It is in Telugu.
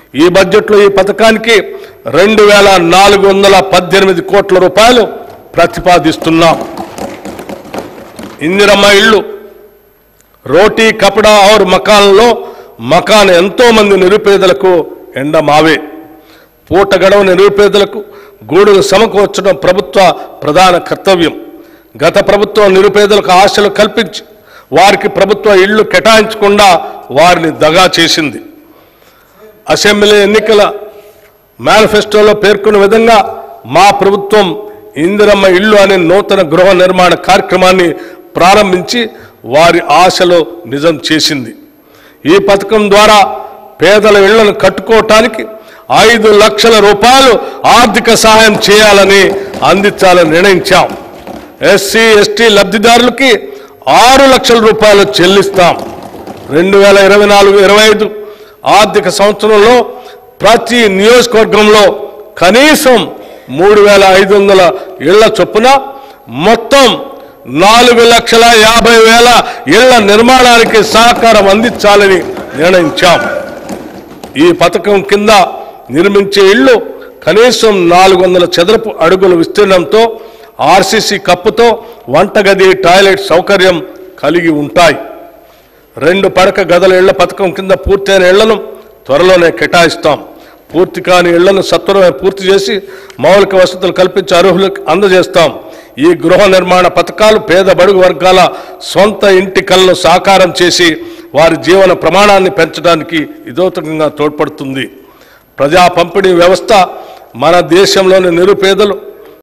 ఈ బడ్జెట్లో ఈ పథకానికి రెండు వేల నాలుగు వందల పద్దెనిమిది కోట్ల రూపాయలు ప్రతిపాదిస్తున్నాం ఇందిరమ్మ ఇళ్ళు రోటీ కపడా ఔర్ మకాన్లో మకాన్ ఎంతో మంది నిరుపేదలకు ఎండ మావే పూట గడవ నిరుపేదలకు గూడును సమకూర్చడం ప్రభుత్వ ప్రధాన కర్తవ్యం గత ప్రభుత్వం నిరుపేదలకు ఆశలు కల్పించి వారికి ప్రభుత్వ ఇళ్లు కేటాయించకుండా వారిని దగా చేసింది అసెంబ్లీ ఎన్నికల మేనిఫెస్టోలో పేర్కొన్న విధంగా మా ప్రభుత్వం ఇందిరమ్మ ఇల్లు అనే నూతన గృహ నిర్మాణ కార్యక్రమాన్ని ప్రారంభించి వారి ఆశలు నిజం చేసింది ఈ పథకం ద్వారా పేదల ఇళ్లను కట్టుకోవటానికి ఐదు లక్షల రూపాయలు ఆర్థిక సహాయం చేయాలని అందించాలని నిర్ణయించాం ఎస్సీ ఎస్టీ లబ్ధిదారులకి ఆరు లక్షల రూపాయలు చెల్లిస్తాం రెండు వేల ఇరవై నాలుగు ఇరవై ఐదు ఆర్థిక సంవత్సరంలో ప్రతి నియోజకవర్గంలో కనీసం మూడు వేల ఐదు వందల ఇళ్ల చొప్పున మొత్తం నాలుగు లక్షల యాభై వేల ఇళ్ల నిర్మాణానికి సహకారం అందించాలని నిర్ణయించాం ఈ పథకం కింద నిర్మించే ఇళ్ళు కనీసం నాలుగు వందల చదరపు అడుగుల విస్తీర్ణంతో ఆర్సీసీ కప్పుతో వంటగది టాయిలెట్ సౌకర్యం కలిగి ఉంటాయి రెండు పడక గదుల ఇళ్ల పథకం కింద పూర్తయిన ఇళ్లను త్వరలోనే కేటాయిస్తాం పూర్తి కాని ఇళ్లను సత్వరమే పూర్తి చేసి మౌలిక వసతులు కల్పించి అర్హులకు అందజేస్తాం ఈ గృహ నిర్మాణ పథకాలు పేద బడుగు వర్గాల సొంత ఇంటి కలను సాకారం చేసి వారి జీవన ప్రమాణాన్ని పెంచడానికి ఇదోతకంగా తోడ్పడుతుంది ప్రజా పంపిణీ వ్యవస్థ మన దేశంలోని నిరుపేదలు